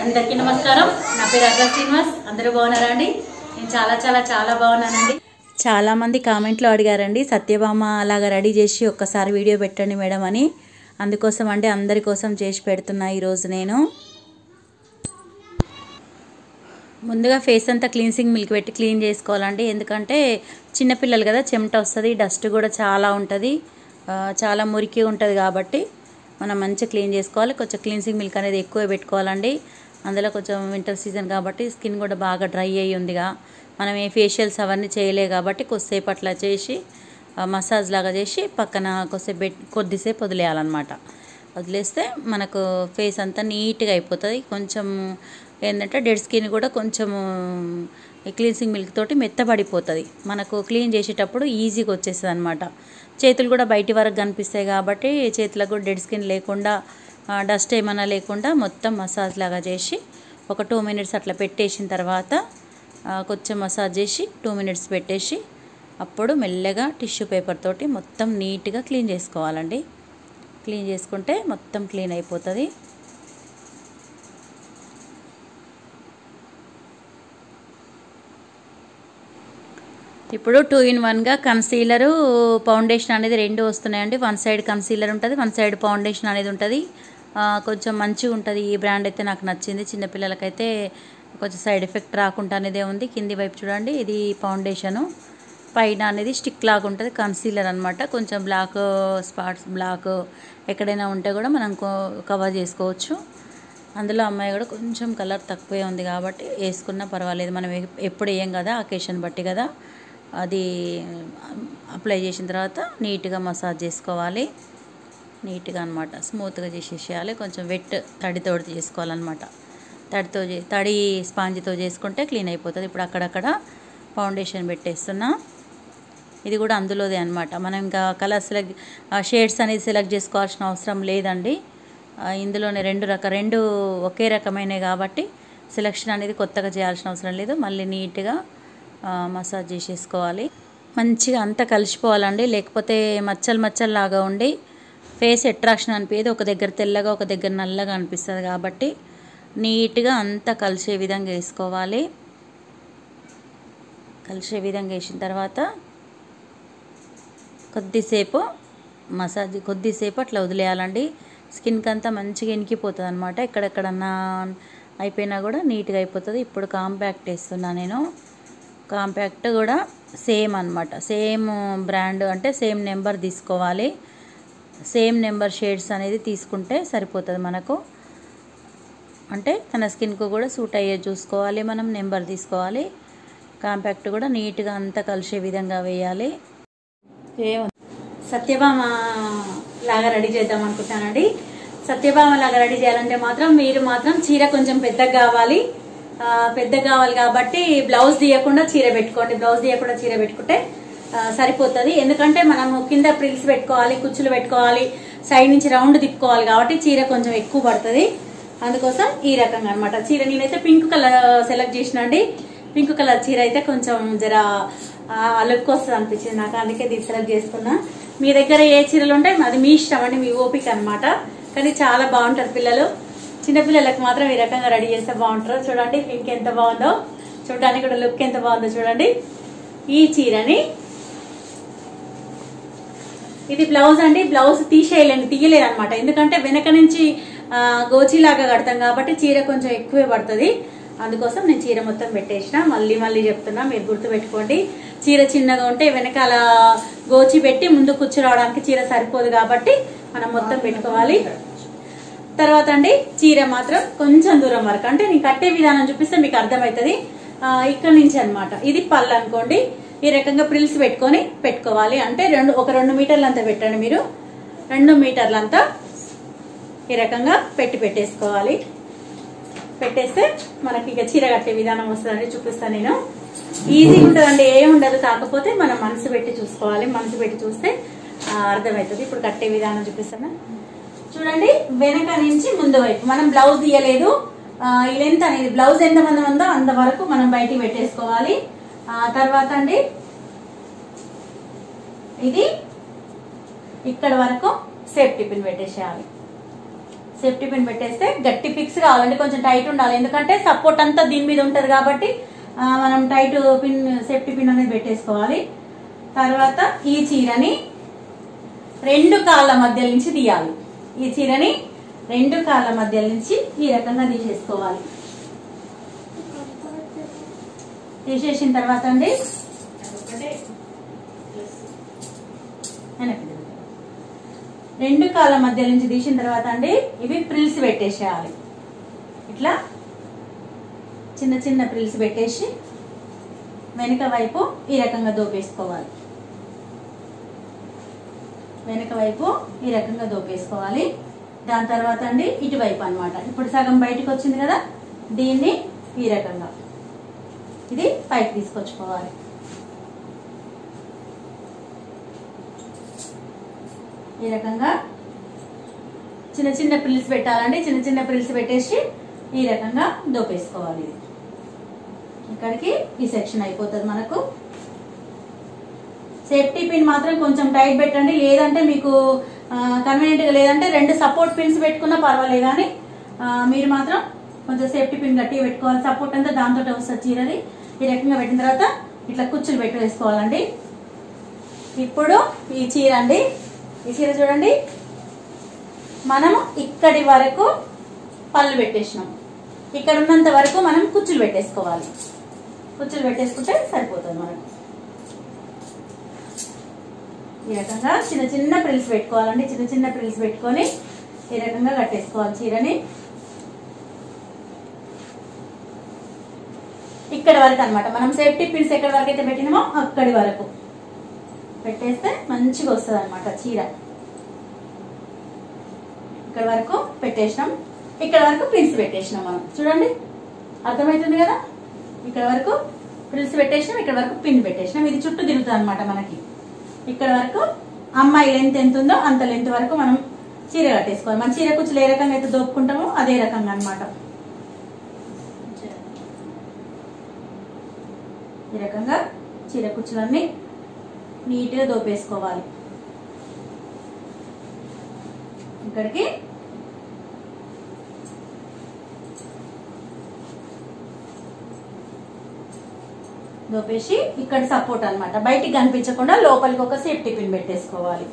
అందరికీ నమస్కారం నా పేరు అగ్ర శ్రీనివాస్ అందరూ బాగున్నారా అండి నేను చాలా చాలా చాలా బాగున్నానండి చాలామంది కామెంట్లో అడిగారండి సత్యభామ అలాగా రెడీ చేసి ఒక్కసారి వీడియో పెట్టండి మేడం అని అందుకోసం అంటే అందరి కోసం చేసి పెడుతున్నా ఈరోజు నేను ముందుగా ఫేస్ అంతా క్లీన్సింగ్ మిల్క్ పెట్టి క్లీన్ చేసుకోవాలండి ఎందుకంటే చిన్నపిల్లలు కదా చెమట వస్తుంది డస్ట్ కూడా చాలా ఉంటుంది ఆ, చాలా మురికి ఉంటుంది కాబట్టి మనం మంచిగా క్లీన్ చేసుకోవాలి కొంచెం క్లీన్సింగ్ మిల్క్ అనేది ఎక్కువ పెట్టుకోవాలండి అందులో కొంచెం వింటర్ సీజన్ కాబట్టి స్కిన్ కూడా బాగా డ్రై అయ్యి ఉందిగా మనం ఏ ఫేషియల్స్ అవన్నీ చేయలే కాబట్టి కొద్దిసేపు అట్లా చేసి ఆ, మసాజ్ లాగా చేసి పక్కన కొద్దిసేపు పెట్ కొద్దిసేపు వదిలేయాలన్నమాట వదిలేస్తే మనకు ఫేస్ అంతా నీట్గా అయిపోతుంది కొంచెం ఏంటంటే డెడ్ స్కిన్ కూడా కొంచెము క్లీన్సింగ్ మిల్క్ తోటి మెత్తబడిపోతుంది మనకు క్లీన్ చేసేటప్పుడు ఈజీగా వచ్చేస్తుంది అనమాట చేతులు కూడా బయటి వరకు కనిపిస్తాయి కాబట్టి చేతులకు కూడా డెడ్ స్కిన్ లేకుండా డస్ట్ ఏమైనా లేకుండా మొత్తం మసాజ్ లాగా చేసి ఒక టూ మినిట్స్ అట్లా పెట్టేసిన తర్వాత ఆ, కొంచెం మసాజ్ చేసి టూ మినిట్స్ పెట్టేసి అప్పుడు మెల్లగా టిష్యూ పేపర్ తోటి మొత్తం నీట్గా క్లీన్ చేసుకోవాలండి క్లీన్ చేసుకుంటే మొత్తం క్లీన్ అయిపోతుంది ఇప్పుడు టూ ఇన్ వన్గా కన్సీలరు ఫౌండేషన్ అనేది రెండు వస్తున్నాయండి వన్ సైడ్ కన్సీలర్ ఉంటుంది వన్ సైడ్ ఫౌండేషన్ అనేది ఉంటుంది ఆ, కొంచెం మంచిగా ఉంటుంది ఈ బ్రాండ్ అయితే నాకు నచ్చింది చిన్నపిల్లలకైతే కొంచెం సైడ్ ఎఫెక్ట్ రాకుండా అనేదే ఉంది కింది వైపు చూడండి ఇది ఫౌండేషను పైన అనేది స్టిక్ లాగా ఉంటుంది కన్సీలర్ అనమాట కొంచెం బ్లాక్ స్పాట్స్ బ్లాక్ ఎక్కడైనా ఉంటే కూడా మనం కవర్ చేసుకోవచ్చు అందులో అమ్మాయి కూడా కొంచెం కలర్ తక్కువే ఉంది కాబట్టి వేసుకున్నా పర్వాలేదు మనం ఎ- ఎప్పుడు వేయం కదా అకేషన్ బట్టి కదా అది అప్లై చేసిన తర్వాత నీట్గా మసాజ్ చేసుకోవాలి నీట్గా అనమాట స్మూత్గా చేసేసేయాలి కొంచెం వెట్ తడితో చేసుకోవాలన్నమాట తడితో చే- తడి స్పాంజ్తో చేసుకుంటే క్లీన్ అయిపోతుంది ఇప్పుడు అక్కడక్కడ ఫౌండేషన్ పెట్టేస్తున్నా ఇది కూడా అందులోదే అనమాట మనం ఇంకా కలర్ సెలెక్ట్ షేడ్స్ అనేది సెలెక్ట్ చేసుకోవాల్సిన అవసరం లేదండి ఆ, ఇందులోనే రెండు రక రెండు ఒకే రకమైనవి కాబట్టి సెలెక్షన్ అనేది కొత్తగా చేయాల్సిన అవసరం లేదు మళ్ళీ నీట్గా ఆ, మసాజ్ చేసేసుకోవాలి మంచిగా అంతా కలిసిపోవాలండి లేకపోతే మచ్చలు మచ్చలు లాగా ఉండి ఫేస్ అట్రాక్షన్ అనిపించేది ఒక దగ్గర తెల్లగా ఒక దగ్గర నల్లగా అనిపిస్తుంది కాబట్టి నీట్గా అంతా కలిసే విధంగా వేసుకోవాలి కలిసే విధంగా వేసిన తర్వాత కొద్దిసేపు మసాజ్ కొద్దిసేపు అట్లా వదిలేయాలండి స్కిన్కి అంతా మంచిగా ఇనికిపోతుంది అనమాట ఎక్కడెక్కడన్నా అయిపోయినా కూడా నీట్గా అయిపోతుంది ఇప్పుడు కాంపాక్ట్ వేస్తున్నా నేను కాంపాక్ట్ కూడా సేమ్ అనమాట సేమ్ బ్రాండ్ అంటే సేమ్ నెంబర్ తీసుకోవాలి సేమ్ నెంబర్ షేడ్స్ అనేది తీసుకుంటే సరిపోతుంది మనకు అంటే తన స్కిన్కు కూడా సూట్ అయ్యే చూసుకోవాలి మనం నెంబర్ తీసుకోవాలి కాంపాక్ట్ కూడా నీట్గా అంతా కలిసే విధంగా వేయాలి ఏమో సత్యభామ లాగా రెడీ చేద్దాం అనుకుంటానండి సత్యభామ లాగా రెడీ చేయాలంటే మాత్రం మీరు మాత్రం చీర కొంచెం పెద్దగా కావాలి ఆ, పెద్దగా కావాలి కాబట్టి బ్లౌజ్ తీయకుండా చీర పెట్టుకోండి బ్లౌజ్ తీయకుండా చీర పెట్టుకుంటే ఆ, సరిపోతుంది ఎందుకంటే మనము కింద ప్రిల్స్ పెట్టుకోవాలి కుచ్చులు పెట్టుకోవాలి సైడ్ నుంచి రౌండ్ తిప్పుకోవాలి కాబట్టి చీర కొంచెం ఎక్కువ పడుతుంది అందుకోసం ఈ రకంగా అనమాట చీర నేనైతే పింక్ కలర్ సెలెక్ట్ చేసిన అండి పింక్ కలర్ చీర అయితే కొంచెం జర లుక్ వస్తుంది అనిపించింది నాకు అందుకే దీన్ని సెలెక్ట్ చేసుకున్నా మీ దగ్గర ఏ చీరలు ఉంటాయి అది మీ ఇష్టం అండి మీ ఓపిక అన్నమాట కానీ చాలా బాగుంటారు పిల్లలు చిన్న పిల్లలకు మాత్రం ఈ రకంగా రెడీ చేస్తే బాగుంటారు చూడండి పింక్ ఎంత బాగుందో చూడడానికి కూడా లుక్ ఎంత బాగుందో చూడండి ఈ చీరని ఇది బ్లౌజ్ అండి బ్లౌజ్ తీసేయలేండి తీయలేదు అనమాట ఎందుకంటే వెనక నుంచి ఆ, గోచిలాగా కడతాం కాబట్టి చీర కొంచెం ఎక్కువే పడుతుంది అందుకోసం నేను చీర మొత్తం పెట్టేసిన మళ్ళీ మళ్ళీ చెప్తున్నా మీరు గుర్తు పెట్టుకోండి చీర చిన్నగా ఉంటే వెనకాల గోచి పెట్టి ముందు కుచ్చు రావడానికి చీర సరిపోదు కాబట్టి మనం మొత్తం పెట్టుకోవాలి తర్వాత అండి చీర మాత్రం కొంచెం దూరం వరకు అంటే నేను కట్టే విధానం చూపిస్తే మీకు అర్థమవుతుంది ఆ, ఇక్కడ నుంచి అన్నమాట ఇది పళ్ళు అనుకోండి ఈ రకంగా ప్రిల్స్ పెట్టుకొని పెట్టుకోవాలి అంటే రెండు ఒక రెండు మీటర్లు అంతా పెట్టండి మీరు రెండు మీటర్లంతా ఈ రకంగా పెట్టి పెట్టేసుకోవాలి పెట్టేస్తే మనకి ఇక చీర కట్టే విధానం వస్తుందని చూపిస్తాను నేను ఈజీగా ఉంటుందండి ఏం ఉండదు కాకపోతే మనం మనసు పెట్టి చూసుకోవాలి మనసు పెట్టి చూస్తే ఆ, అర్థమవుతుంది ఇప్పుడు కట్టే విధానం చూపిస్తాను చూడండి వెనక నుంచి ముందు వైపు మనం బ్లౌజ్ తీయలేదు ఆ, ఈ లెంత్ అనేది బ్లౌజ్ ఎంత మంది ఉందో అంత వరకు మనం బయటికి పెట్టేసుకోవాలి ఆ తర్వాత అండి ఇది ఇక్కడ వరకు సేఫ్టీ పిన్ పెట్టేసేయాలి సేఫ్టీ పిన్ పెట్టేస్తే గట్టి ఫిక్స్ కావాలండి కొంచెం టైట్ ఉండాలి ఎందుకంటే సపోర్ట్ అంతా దీని మీద ఉంటుంది కాబట్టి ఆ, మనం టైట్ పిన్ సేఫ్టీ పిన్ అనేది పెట్టేసుకోవాలి తర్వాత ఈ చీరని రెండు కాళ్ళ మధ్య నుంచి తీయాలి ఈ చీరని రెండు కాళ్ళ మధ్య నుంచి ఈ రకంగా తీసేసుకోవాలి తీసేసిన తర్వాత అండి వెనక్కి తిరగండి. రెండు కాళ్ళ మధ్య నుంచి తీసిన తర్వాత అండి ఇవి ప్రిల్స్ పెట్టేసేయాలి ఇట్లా చిన్న చిన్న ప్రిల్స్ పెట్టేసి వెనుక వైపు ఈ రకంగా దోపేసుకోవాలి వెనుక వైపు ఈ రకంగా దోపేసుకోవాలి దాని తర్వాత అండి ఇటువైపు అన్నమాట ఇప్పుడు సగం బయటకు వచ్చింది కదా దీన్ని ఈ రకంగా ఇది పైకి తీసుకొచ్చుకోవాలి ఈ రకంగా చిన్న చిన్న ప్రిల్స్ పెట్టాలండి చిన్న చిన్న ప్రిల్స్ పెట్టేసి ఈ రకంగా దోపేసుకోవాలి ఇది ఇక్కడికి ఈ సెక్షన్ అయిపోతుంది మనకు సేఫ్టీ పిన్ మాత్రం కొంచెం టైట్ పెట్టండి లేదంటే మీకు కన్వీనియంట్ గా లేదంటే రెండు సపోర్ట్ పిన్స్ పెట్టుకున్నా పర్వాలేదు కానీ ఆ, మీరు మాత్రం కొంచెం సేఫ్టీ పిన్ గట్టిగా పెట్టుకోవాలి సపోర్ట్ అంతా దాంతో వస్తుంది చీరది ఈ రకంగా పెట్టిన తర్వాత ఇట్లా కుచ్చులు పెట్టి వేసుకోవాలండి ఇప్పుడు ఈ చీర అండి ఈ చీర చూడండి మనము ఇక్కడి వరకు పళ్ళు పెట్టేసినాం ఇక్కడ ఉన్నంత వరకు మనం కుచ్చులు పెట్టేసుకోవాలి కుచ్చులు పెట్టేసుకుంటే సరిపోతుంది మనకు ఈ రకంగా చిన్న చిన్న ప్రిల్స్ పెట్టుకోవాలండి చిన్న చిన్న ప్రిల్స్ పెట్టుకొని ఈ రకంగా కట్టేసుకోవాలి చీరని ఇక్కడ వరకు అన్నమాట మనం సేఫ్టీ పిన్స్ ఎక్కడి వరకు అయితే పెట్టినామో అక్కడి వరకు పెట్టేస్తే మంచిగా వస్తుంది అనమాట చీర ఇక్కడ వరకు పెట్టేసినాం ఇక్కడ వరకు ప్రిన్స్ పెట్టేసినాం మనం చూడండి అర్థమవుతుంది కదా ఇక్కడ వరకు ప్రిన్స్ పెట్టేసినాం ఇక్కడ వరకు పిన్ పెట్టేసినాం ఇది చుట్టూ తిరుగుతుంది అనమాట మనకి ఇక్కడ వరకు అమ్మాయి లెంత్ ఎంత ఉందో అంత లెంత్ వరకు మనం చీర కట్టేసుకోవాలి మన చీర కుచ్చులు ఏ రకంగా అయితే దోపుకుంటామో అదే రకంగా అన్నమాట ఈ రకంగా చీర కుచ్చులన్నీ నీట్గా దోపేసుకోవాలి ఇక్కడికి దోపేసి ఇక్కడ సపోర్ట్ అన్నమాట బయటికి కనిపించకుండా లోపలికి ఒక సేఫ్టీ పిన్ పెట్టేసుకోవాలి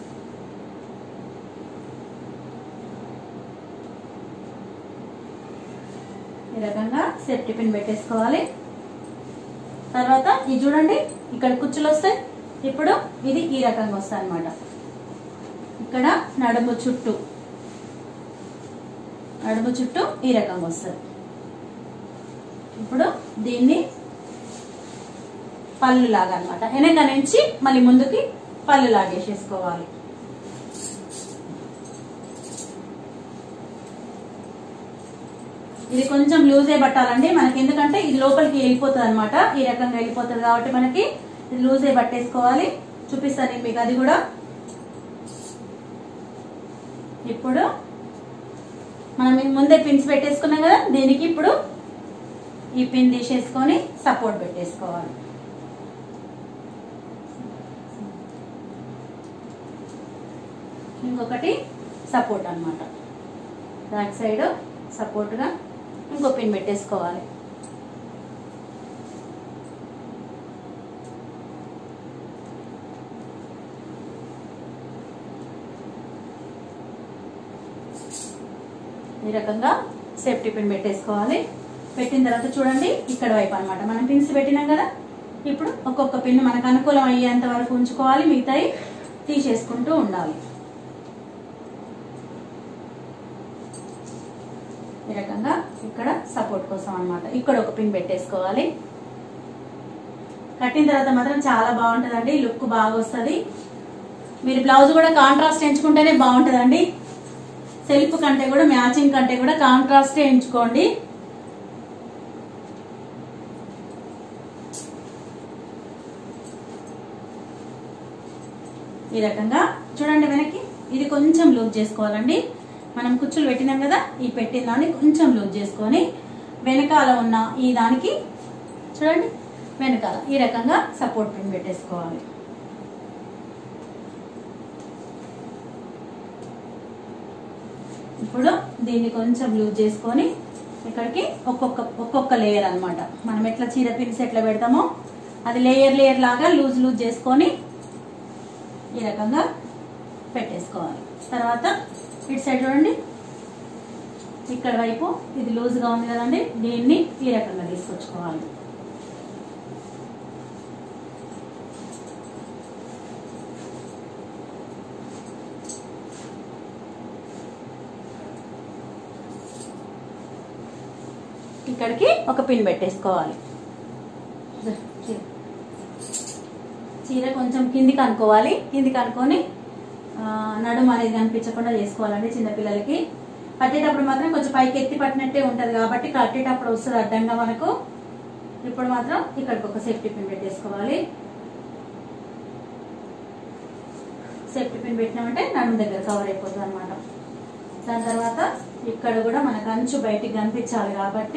ఈ రకంగా సేఫ్టీ పిన్ పెట్టేసుకోవాలి తర్వాత ఇది చూడండి ఇక్కడ కుచ్చులు వస్తాయి ఇప్పుడు ఇది ఈ రకంగా వస్తాయి అన్నమాట ఇక్కడ నడుము చుట్టూ నడుము చుట్టూ ఈ రకంగా వస్తుంది ఇప్పుడు దీన్ని పళ్ళు లాగా అనమాట వెనక నుంచి మళ్ళీ ముందుకి పళ్ళు లాగేసేసుకోవాలి ఇది కొంచెం లూజే పట్టాలండి మనకి ఎందుకంటే ఇది లోపలికి వెళ్ళిపోతుంది అనమాట ఈ రకంగా వెళ్ళిపోతుంది కాబట్టి మనకి ఇది లూజే పట్టేసుకోవాలి చూపిస్తాను నేను మీకు అది కూడా ఇప్పుడు మనం ఈ ముందే పిన్స్ పెట్టేసుకున్నాం కదా దీనికి ఇప్పుడు ఈ పిన్ తీసేసుకొని సపోర్ట్ పెట్టేసుకోవాలి ఇంకొకటి సపోర్ట్ అన్నమాట బ్యాక్ సైడ్ సపోర్ట్గా ఇంకో పిన్ పెట్టేసుకోవాలి ఈ రకంగా సేఫ్టీ పిన్ పెట్టేసుకోవాలి పెట్టిన తర్వాత చూడండి ఇక్కడ వైపు అన్నమాట మనం పిన్స్ పెట్టినాం కదా ఇప్పుడు ఒక్కొక్క పిన్ మనకు అనుకూలం అయ్యేంత వరకు ఉంచుకోవాలి మిగతాయి తీసేసుకుంటూ ఉండాలి ఈ రకంగా ఇక్కడ సపోర్ట్ కోసం అన్నమాట ఇక్కడ ఒక పిన్ పెట్టేసుకోవాలి కట్టిన తర్వాత మాత్రం చాలా బాగుంటుందండి లుక్ బాగా వస్తుంది మీరు బ్లౌజ్ కూడా కాంట్రాస్ట్ ఎంచుకుంటేనే బాగుంటుందండి సెల్ఫ్ కంటే కూడా మ్యాచింగ్ కంటే కూడా కాంట్రాస్ట్ ఎంచుకోండి ఈ రకంగా చూడండి వెనక్కి ఇది కొంచెం లూజ్ చేసుకోవాలండి మనం కుచ్చులు పెట్టినాం కదా ఈ పెట్టిన దాన్ని కొంచెం లూజ్ చేసుకొని వెనకాల ఉన్న ఈ దానికి చూడండి వెనకాల ఈ రకంగా సపోర్ట్ పిన్ పెట్టేసుకోవాలి ఈ ఇప్పుడు దీన్ని కొంచెం లూజ్ చేసుకొని ఇక్కడికి ఒక్కొక్క ఒక్కొక్క లేయర్ అన్నమాట మనం ఎట్లా చీర పిన్స్ ఎట్లా పెడతామో అది లేయర్ లేయర్ లాగా లూజ్ లూజ్ చేసుకొని ఈ రకంగా పెట్టేసుకోవాలి తర్వాత ఇటు సైడ్ చూడండి ఇక్కడ వైపు ఇది లూజ్గా ఉంది కదండి దీన్ని ఈ రకంగా తీసుకొచ్చుకోవాలి ఇక్కడికి ఒక పిన్ పెట్టేసుకోవాలి చీర కొంచెం కిందికి అనుకోవాలి కిందికి అనుకొని ఆ, నడుము అనేది కనిపించకుండా చేసుకోవాలండి చిన్నపిల్లలకి కట్టేటప్పుడు మాత్రం కొంచెం పైకి ఎత్తి పట్టినట్టే ఉంటది కాబట్టి కట్టేటప్పుడు వస్తుంది అడ్డంగా మనకు ఇప్పుడు మాత్రం ఇక్కడికి ఒక సేఫ్టీ పిన్ పెట్టేసుకోవాలి సేఫ్టీ పిన్ పెట్టినామంటే నడుము దగ్గర కవర్ అయిపోతుంది అనమాట దాని తర్వాత ఇక్కడ కూడా మనకు అంచు బయటికి కనిపించాలి కాబట్టి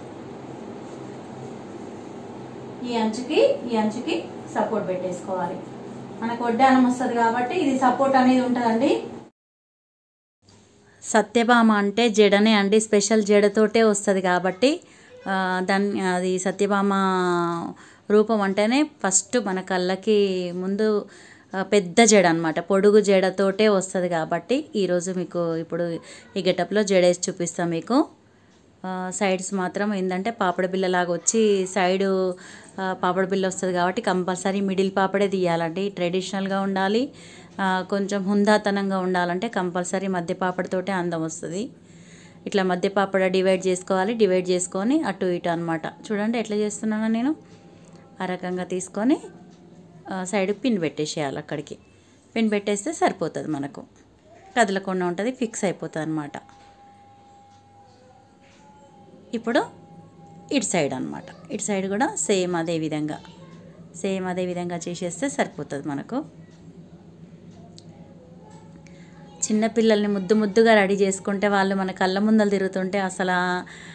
ఈ అంచుకి ఈ అంచుకి సపోర్ట్ పెట్టేసుకోవాలి మనకు వడ్డానం వస్తుంది కాబట్టి ఇది సపోర్ట్ అనేది ఉంటుందండి సత్యభామ అంటే జడనే అండి స్పెషల్ జడతోటే వస్తుంది కాబట్టి ఆ, దాన్ని అది సత్యభామ రూపం అంటేనే ఫస్ట్ మన కళ్ళకి ముందు ఆ, పెద్ద జడ అనమాట పొడుగు జడతోటే వస్తుంది కాబట్టి ఈరోజు మీకు ఇప్పుడు ఈ గెటప్లో జడ వేసి చూపిస్తాం మీకు ఆ, సైడ్స్ మాత్రం ఏంటంటే పాపడ బిల్ల లాగా వచ్చి సైడు ఆ, పాపడ బిల్ల వస్తుంది కాబట్టి కంపల్సరీ మిడిల్ పాపడే తీయాలండి ట్రెడిషనల్గా ఉండాలి ఆ, కొంచెం హుందాతనంగా ఉండాలంటే కంపల్సరీ మధ్య పాపడతోటే అందం వస్తుంది ఇట్లా మధ్య పాపడ డివైడ్ చేసుకోవాలి డివైడ్ చేసుకొని అటు ఇటు అనమాట చూడండి ఎట్లా చేస్తున్నానో నేను ఆ రకంగా తీసుకొని ఆ, సైడ్ పిన్ పెట్టేసేయాలి అక్కడికి పిన్ పెట్టేస్తే సరిపోతుంది మనకు కదలకుండా ఉంటుంది ఫిక్స్ అయిపోతుంది అనమాట ఇప్పుడు ఇటు సైడ్ అనమాట ఇటు సైడ్ కూడా సేమ్ అదే విధంగా సేమ్ అదే విధంగా చేసేస్తే సరిపోతుంది మనకు చిన్నపిల్లల్ని ముద్దు ముద్దుగా రెడీ చేసుకుంటే వాళ్ళు మన కళ్ళ ముందలు తిరుగుతుంటే అసలు ఆ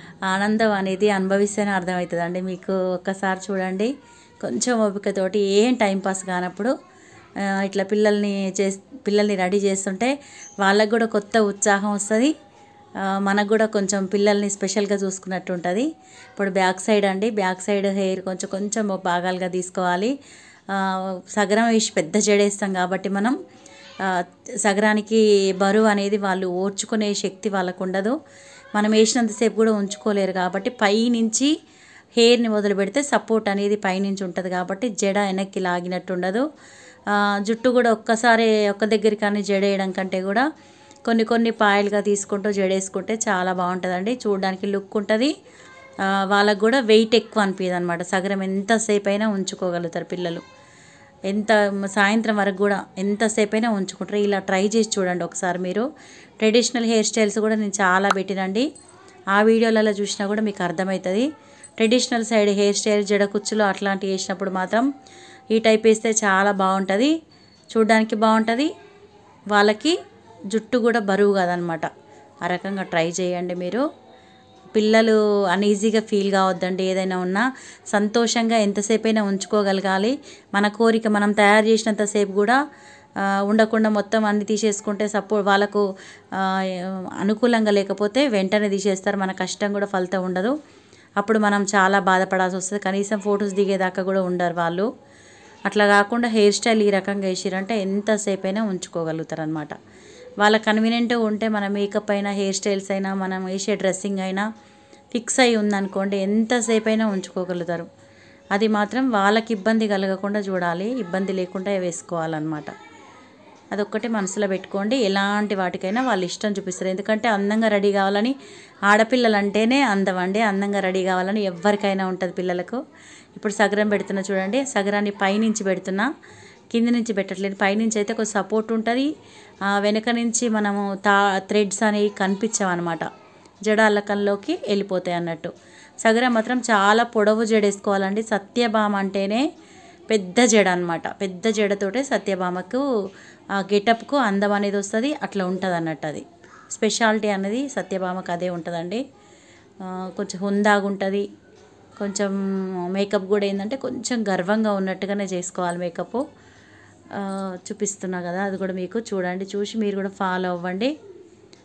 ఆనందం అనేది అనుభవిస్తేనే అర్థమవుతుందండి మీకు ఒక్కసారి చూడండి కొంచెం ఓపికతోటి ఏం టైం పాస్ కానప్పుడు ఆ, ఇట్లా పిల్లల్ని చే పిల్లల్ని రెడీ చేస్తుంటే వాళ్ళకు కూడా కొత్త ఉత్సాహం వస్తుంది ఆ, మనకు కూడా కొంచెం పిల్లల్ని స్పెషల్గా చూసుకున్నట్టు ఉంటుంది ఇప్పుడు బ్యాక్ సైడ్ అండి బ్యాక్ సైడ్ హెయిర్ కొంచెం కొంచెం భాగాలుగా తీసుకోవాలి ఆ, సగరం వేసి పెద్ద జడేస్తాం కాబట్టి మనం ఆ, సగరానికి బరువు అనేది వాళ్ళు ఓర్చుకునే శక్తి వాళ్ళకు ఉండదు మనం వేసినంతసేపు కూడా ఉంచుకోలేరు కాబట్టి పైనుంచి హెయిర్ని మొదలు పెడితే సపోర్ట్ అనేది పైనుంచి ఉంటుంది కాబట్టి జడ వెనక్కి లాగినట్టు ఉండదు ఆ, జుట్టు కూడా ఒక్కసారి ఒక్క దగ్గరికి కానీ జడ వేయడం కంటే కూడా కొన్ని కొన్ని పాయలుగా తీసుకుంటూ జడేసుకుంటే చాలా బాగుంటుందండి చూడడానికి లుక్ ఉంటుంది ఆ, వాళ్ళకు కూడా వెయిట్ ఎక్కువ అనిపించదు అనమాట సగరం ఎంతసేపు అయినా ఉంచుకోగలుగుతారు పిల్లలు ఎంత సాయంత్రం వరకు కూడా ఎంతసేపు అయినా ఉంచుకుంటారు ఇలా ట్రై చేసి చూడండి ఒకసారి మీరు ట్రెడిషనల్ హెయిర్ స్టైల్స్ కూడా నేను చాలా పెట్టినండి ఆ వీడియోలలో చూసినా కూడా మీకు అర్థమవుతుంది ట్రెడిషనల్ సైడ్ హెయిర్ స్టైల్ జడ కుచ్చులు అట్లాంటివి వేసినప్పుడు మాత్రం ఈ టైప్ వేస్తే చాలా బాగుంటుంది చూడడానికి బాగుంటుంది వాళ్ళకి జుట్టు కూడా బరువు కాదనమాట ఆ రకంగా ట్రై చేయండి మీరు పిల్లలు అన్ఈజీగా ఫీల్ కావద్దండి ఏదైనా ఉన్నా సంతోషంగా ఎంతసేపు అయినా ఉంచుకోగలగాలి మన కోరిక మనం తయారు చేసినంతసేపు కూడా ఆ, ఉండకుండా మొత్తం అన్ని తీసేసుకుంటే సపోర్ట్ వాళ్ళకు ఆ, అనుకూలంగా లేకపోతే వెంటనే తీసేస్తారు మన కష్టం కూడా ఫలితం ఉండదు అప్పుడు మనం చాలా బాధపడాల్సి వస్తుంది కనీసం ఫొటోస్ దిగేదాకా కూడా ఉండరు వాళ్ళు అట్లా కాకుండా హెయిర్ స్టైల్ ఈ రకంగా వేసిరంటే ఎంతసేపు అయినా ఉంచుకోగలుగుతారు అనమాట వాళ్ళ కన్వీనియంట్గా ఉంటే మన మేకప్ అయినా హెయిర్ స్టైల్స్ అయినా మనం వేసే డ్రెస్సింగ్ అయినా ఫిక్స్ అయి ఉందనుకోండి ఎంతసేపు అయినా ఉంచుకోగలుగుతారు అది మాత్రం వాళ్ళకి ఇబ్బంది కలగకుండా చూడాలి ఇబ్బంది లేకుండా వేసుకోవాలన్నమాట అదొక్కటి మనసులో పెట్టుకోండి ఎలాంటి వాటికైనా వాళ్ళు ఇష్టం చూపిస్తారు ఎందుకంటే అందంగా రెడీ కావాలని ఆడపిల్లలు అంటేనే అందం అండి అందంగా రెడీ కావాలని ఎవరికైనా ఉంటుంది పిల్లలకు ఇప్పుడు సగరం పెడుతున్నా చూడండి సగరాన్ని పైనుంచి పెడుతున్నా కింద నుంచి పెట్టట్లేదు పైనుంచి అయితే కొంచెం సపోర్ట్ ఉంటుంది ఆ, వెనక నుంచి మనము తా థ్రెడ్స్ అనేవి కనిపించవు అనమాట జడ అల్లకంలోకి వెళ్ళిపోతాయి అన్నట్టు సగరం మాత్రం చాలా పొడవు జడేసుకోవాలండి సత్యభామ అంటేనే పెద్ద జడ అనమాట పెద్ద జడతోటే సత్యభామకు ఆ గెటప్కు అందం అనేది వస్తుంది అట్లా ఉంటుంది అన్నట్టు అది స్పెషాలిటీ అనేది సత్యభామకు అదే ఉంటుందండి ఆ, కొంచెం హుందాగా ఉంటుంది కొంచెం మేకప్ కూడా ఏంటంటే కొంచెం గర్వంగా ఉన్నట్టుగానే చేసుకోవాలి మేకప్ చూపిస్తున్నా కదా అది కూడా మీకు చూడండి చూసి మీరు కూడా ఫాలో అవ్వండి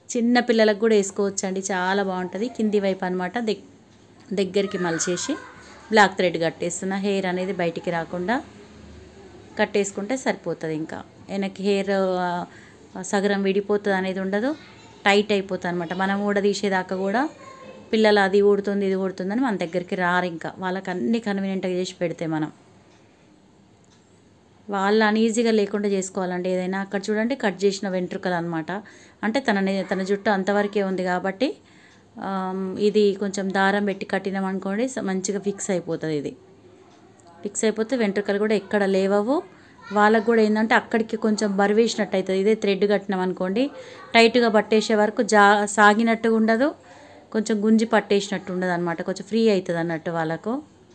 చిన్న పిల్లలకు కూడా వేసుకోవచ్చు అండి చాలా బాగుంటుంది కింది వైపు అనమాట దగ్ దగ్గరికి మలిచేసి బ్లాక్ థ్రెడ్ కట్టేస్తున్న హెయిర్ అనేది బయటికి రాకుండా కట్టేసుకుంటే సరిపోతుంది ఇంకా వెనక్కి హెయిర్ సగరం విడిపోతుంది అనేది ఉండదు టైట్ అయిపోతుంది అనమాట మనం కూడా తీసేదాకా కూడా పిల్లలు అది ఊడుతుంది ఇది ఊడుతుందని మన దగ్గరికి రారు ఇంకా వాళ్ళకి అన్ని కన్వీనియంట్గా చేసి పెడితే మనం వాళ్ళు అనీజీగా లేకుండా చేసుకోవాలండి ఏదైనా అక్కడ చూడండి కట్ చేసిన వెంట్రుకలు అనమాట అంటే తన తన జుట్టు అంతవరకే ఉంది కాబట్టి ఆమ్, ఇది కొంచెం దారం పెట్టి కట్టినాం అనుకోండి స- మంచిగా ఫిక్స్ అయిపోతుంది ఇది ఫిక్స్ అయిపోతే వెంట్రుకలు కూడా ఎక్కడ లేవవు వాళ్ళకు కూడా ఏంటంటే అక్కడికి కొంచెం బరువేసినట్టు అవుతుంది ఇదే థ్రెడ్ కట్టినాం అనుకోండి టైట్గా పట్టేసే వరకు జా సాగినట్టుగా ఉండదు కొంచెం గుంజి పట్టేసినట్టు ఉండదు అనమాట కొంచెం ఫ్రీ అవుతుంది అన్నట్టు వాళ్ళకు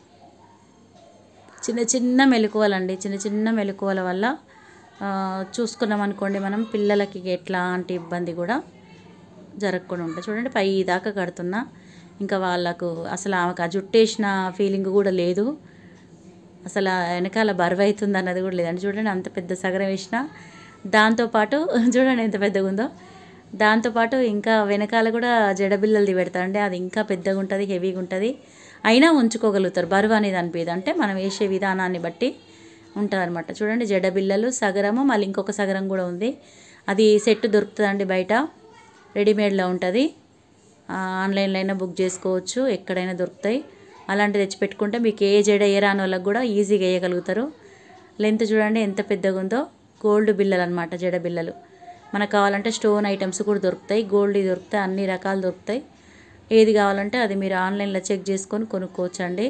చిన్న చిన్న మెలకువలండి చిన్న చిన్న మెలకువల వల్ల ఆ, చూసుకున్నాం అనుకోండి మనం పిల్లలకి ఎట్లాంటి ఇబ్బంది కూడా జరగకుండా ఉంటుంది చూడండి పై దాకా కడుతున్నా ఇంకా వాళ్ళకు అసలు ఆమెకు ఆ జుట్టేసిన ఫీలింగ్ కూడా లేదు అసలు ఆ వెనకాల బరువు అవుతుంది అన్నది కూడా లేదండి చూడండి అంత పెద్ద సగరం వేసిన దాంతోపాటు చూడండి ఎంత పెద్దగా ఉందో దాంతోపాటు ఇంకా వెనకాల కూడా జడబిల్లలది పెడతారండి అది ఇంకా పెద్దగా ఉంటుంది హెవీగా ఉంటుంది అయినా ఉంచుకోగలుగుతారు బరువు అనేది అనిపించదు అంటే మనం వేసే విధానాన్ని బట్టి ఉంటుంది అనమాట చూడండి జడబిల్లలు సగరము మళ్ళీ ఇంకొక సగరం కూడా ఉంది అది సెట్ దొరుకుతుందండి బయట రెడీమేడ్లో ఉంటుంది ఆ, ఆన్లైన్లో అయినా బుక్ చేసుకోవచ్చు ఎక్కడైనా దొరుకుతాయి అలాంటివి తెచ్చి పెట్టుకుంటే మీకు ఏ జడ ఏ రాని వాళ్ళకి కూడా ఈజీగా వేయగలుగుతారు లెంత్ చూడండి ఎంత పెద్దగా ఉందో గోల్డ్ బిల్లలు అనమాట జడ బిల్లలు మనకు కావాలంటే స్టోన్ ఐటమ్స్ కూడా దొరుకుతాయి గోల్డ్ దొరుకుతాయి అన్ని రకాలు దొరుకుతాయి ఏది కావాలంటే అది మీరు ఆన్లైన్లో చెక్ చేసుకొని కొనుక్కోవచ్చు అండి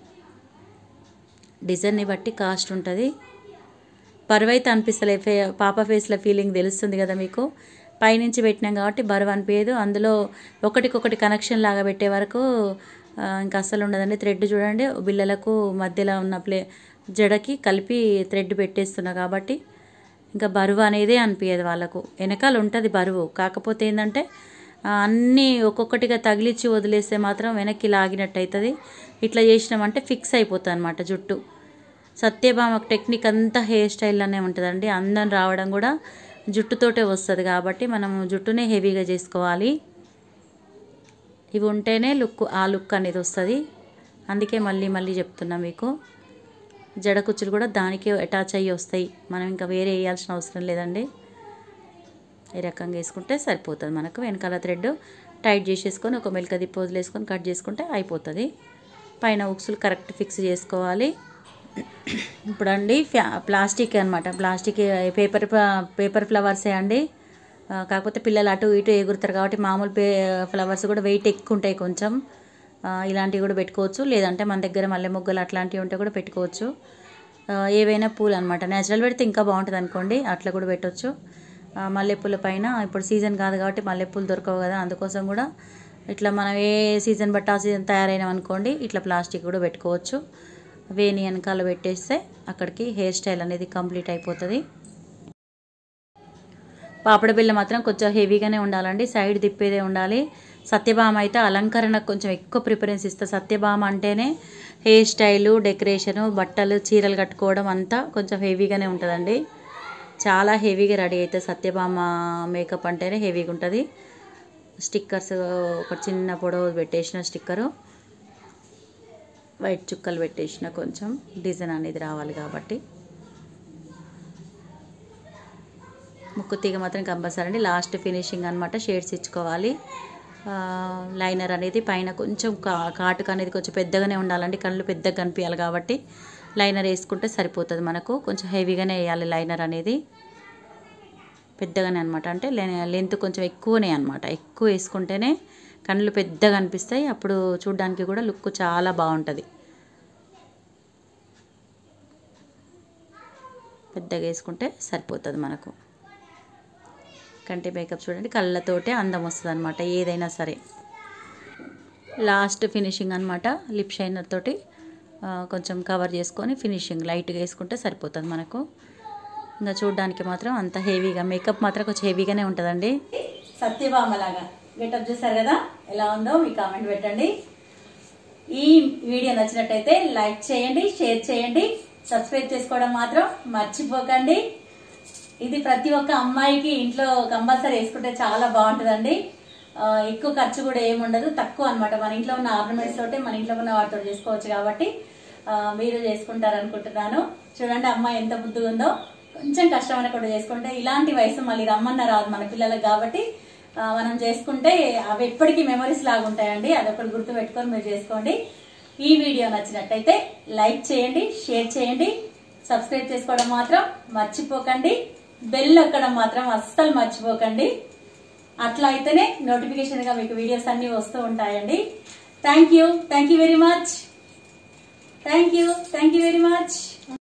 డిజైన్ని బట్టి కాస్ట్ ఉంటుంది బరువు అయితే అనిపిస్తలే ఫే పాప ఫేస్లో ఫీలింగ్ తెలుస్తుంది కదా మీకు పైనుంచి పెట్టినాం కాబట్టి బరువు అనిపించదు అందులో ఒకటికొకటి కనెక్షన్ లాగా పెట్టే వరకు ఆ, ఇంకా అస్సలు ఉండదండి థ్రెడ్ చూడండి బిల్లలకు మధ్యలో ఉన్న ప్లే జడకి కలిపి థ్రెడ్ పెట్టేస్తున్నా కాబట్టి ఇంకా బరువు అనేదే అనిపించదు వాళ్ళకు వెనకాల ఉంటుంది బరువు కాకపోతే ఏంటంటే ఆ, అన్నీ ఒక్కొక్కటిగా తగిలిచ్చి వదిలేస్తే మాత్రం వెనక్కి లాగినట్టు అవుతుంది ఇట్లా చేసినామంటే ఫిక్స్ అయిపోతుంది అనమాట జుట్టు సత్యభామ టెక్నిక్ అంతా హెయిర్ స్టైల్లోనే ఉంటుందండి అందం రావడం కూడా జుట్టుతోటే వస్తుంది కాబట్టి మనం జుట్టునే హెవీగా చేసుకోవాలి ఇవి ఉంటేనే లుక్ ఆ లుక్ అనేది వస్తుంది అందుకే మళ్ళీ మళ్ళీ చెప్తున్నా మీకు జడ కుచ్చులు కూడా దానికే అటాచ్ అయ్యి వస్తాయి మనం ఇంకా వేరే వేయాల్సిన అవసరం లేదండి ఈ రకంగా వేసుకుంటే సరిపోతుంది మనకు వెనకాల థ్రెడ్ టైట్ చేసేసుకొని ఒక మెలక దిప్పు వదిలేసుకొని కట్ చేసుకుంటే అయిపోతుంది పైన ఉక్సులు కరెక్ట్ ఫిక్స్ చేసుకోవాలి ఇప్పుడు అండి ఫ్యా ప్లాస్టిక్ అనమాట ప్లాస్టిక్ పేపర్ పేపర్ ఫ్లవర్సే అండి ఆ, కాకపోతే పిల్లలు అటు ఇటు ఎగురుతారు కాబట్టి మామూలు పే ఫ్లవర్స్ కూడా వెయిట్ ఎక్కువ ఉంటాయి కొంచెం ఆ, ఇలాంటివి కూడా పెట్టుకోవచ్చు లేదంటే మన దగ్గర మల్లె మొగ్గలు అట్లాంటివి ఉంటే కూడా పెట్టుకోవచ్చు ఆ, ఏవైనా పూలు అనమాట నేచురల్ పెడితే ఇంకా బాగుంటుంది అనుకోండి అట్లా కూడా పెట్టవచ్చు ఆ, మల్లెపూల పైన ఇప్పుడు సీజన్ కాదు కాబట్టి మల్లెపూలు దొరకవు కదా అందుకోసం కూడా ఇట్లా మనం ఏ సీజన్ బట్టి ఆ సీజన్ తయారైనాం అనుకోండి ఇట్లా ప్లాస్టిక్ కూడా పెట్టుకోవచ్చు వేని వెనకాల పెట్టేస్తే అక్కడికి హెయిర్ స్టైల్ అనేది కంప్లీట్ అయిపోతుంది పాపడ బిళ్ళ మాత్రం కొంచెం హెవీగానే ఉండాలండి సైడ్ తిప్పేదే ఉండాలి సత్యభామ అయితే అలంకరణకు కొంచెం ఎక్కువ ప్రిఫరెన్స్ ఇస్తా సత్యభామ అంటేనే హెయిర్ స్టైలు డెకరేషను బట్టలు చీరలు కట్టుకోవడం అంతా కొంచెం హెవీగానే ఉంటుందండి చాలా హెవీగా రెడీ అవుతుంది సత్యభామ మేకప్ అంటేనే హెవీగా ఉంటుంది స్టిక్కర్స్ ఒక చిన్న పొడవు పెట్టేసిన స్టిక్కరు వైట్ చుక్కలు పెట్టేసిన కొంచెం డిజైన్ అనేది రావాలి కాబట్టి ముక్కు తీగ మాత్రం కంపల్సరీ అండి లాస్ట్ ఫినిషింగ్ అనమాట షేడ్స్ ఇచ్చుకోవాలి ఆ, లైనర్ అనేది పైన కొంచెం కా కాటుక అనేది కొంచెం పెద్దగానే ఉండాలండి కళ్ళు పెద్దగా కనిపించాలి కాబట్టి లైనర్ వేసుకుంటే సరిపోతుంది మనకు కొంచెం హెవీగానే వేయాలి లైనర్ అనేది పెద్దగానే అనమాట అంటే లెంత్ కొంచెం ఎక్కువనే అనమాట ఎక్కువ వేసుకుంటేనే కళ్ళు పెద్దగా అనిపిస్తాయి అప్పుడు చూడడానికి కూడా లుక్ చాలా బాగుంటుంది పెద్దగా వేసుకుంటే సరిపోతుంది మనకు కంటి మేకప్ చూడండి కళ్ళతోటే అందం వస్తుంది అనమాట ఏదైనా సరే లాస్ట్ ఫినిషింగ్ అనమాట లిప్ షైనర్ తోటి ఆ, కొంచెం కవర్ చేసుకొని ఫినిషింగ్ లైట్గా వేసుకుంటే సరిపోతుంది మనకు ఇంకా చూడడానికి మాత్రం అంత హెవీగా మేకప్ మాత్రం కొంచెం హెవీగానే ఉంటుందండి సత్యభామలాగా గెటప్ చూసారు కదా ఎలా ఉందో మీ కామెంట్ పెట్టండి ఈ వీడియో నచ్చినట్టయితే లైక్ చేయండి షేర్ చేయండి సబ్స్క్రైబ్ చేసుకోవడం మాత్రం మర్చిపోకండి ఇది ప్రతి ఒక్క అమ్మాయికి ఇంట్లో కంపల్సరీ వేసుకుంటే చాలా బాగుంటుందండి ఆ, ఎక్కువ ఖర్చు కూడా ఏమి ఉండదు తక్కువ అన్నమాట మన ఇంట్లో ఉన్న ఆర్నమెంట్స్ తోటే మన ఇంట్లో ఉన్న వాటితో చేసుకోవచ్చు కాబట్టి ఆ, మీరు చేసుకుంటారు అనుకుంటున్నాను చూడండి అమ్మాయి ఎంత బుద్ధిగా ఉందో కొంచెం కష్టమైన కూడా చేసుకుంటే ఇలాంటి వయసు మళ్ళీ రమ్మన్న రాదు మన పిల్లలకు కాబట్టి ఆ, మనం చేసుకుంటే అవి ఎప్పటికీ మెమరీస్ లాగా ఉంటాయండి అదొకటి గుర్తు పెట్టుకొని మీరు చేసుకోండి ఈ వీడియో నచ్చినట్టయితే లైక్ చేయండి షేర్ చేయండి సబ్స్క్రైబ్ చేసుకోవడం మాత్రం మర్చిపోకండి బెల్ నొక్కడం మాత్రం అస్సలు మర్చిపోకండి అట్లా అయితేనే నోటిఫికేషన్ గా మీకు వీడియోస్ అన్ని వస్తూ ఉంటాయండి thank you thank you very much thank you thank you very much